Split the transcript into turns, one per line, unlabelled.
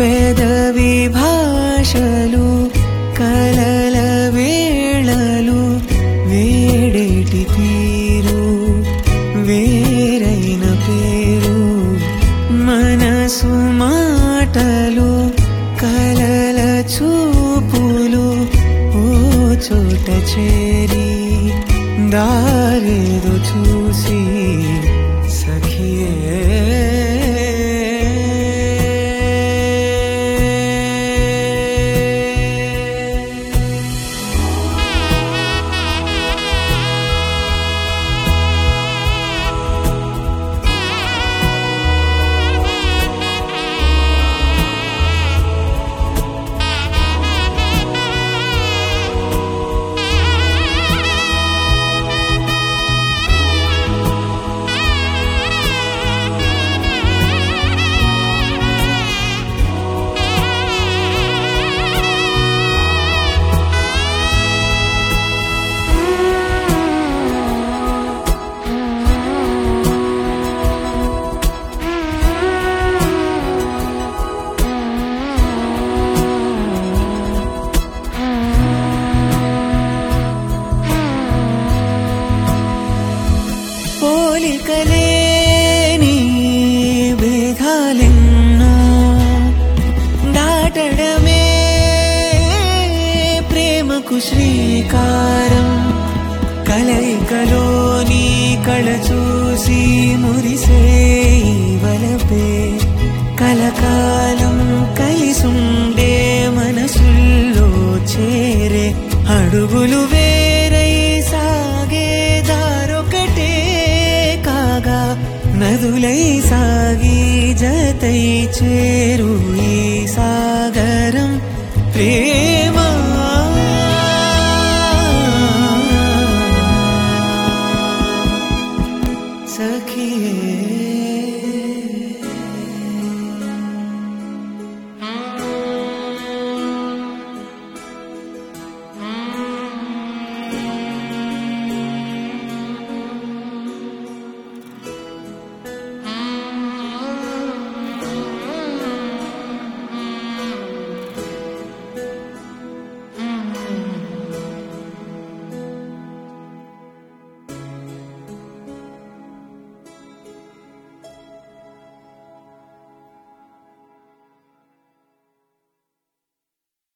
పెదవి భాషలు కలల వేళలు వేడేటి తీరు వేరైన పేరు మనసు మాటలు కలల చూపులు ఓ చోట చేరి దారేదో చూసి సఖియే పోలికలేని భేదాలెన్నో దాటడమే ప్రేమకు శ్రీకారం కలయికలోని కళ చూసి మురిసే ఈ వలపే కలకాలం కలిసుండే మనసుల్లో చేరే అడుగులు వేరై సాగే దారొకటే కాగా నదులై సాగి జతై చేరు ఈ సాగరం ప్రేమ సఖియే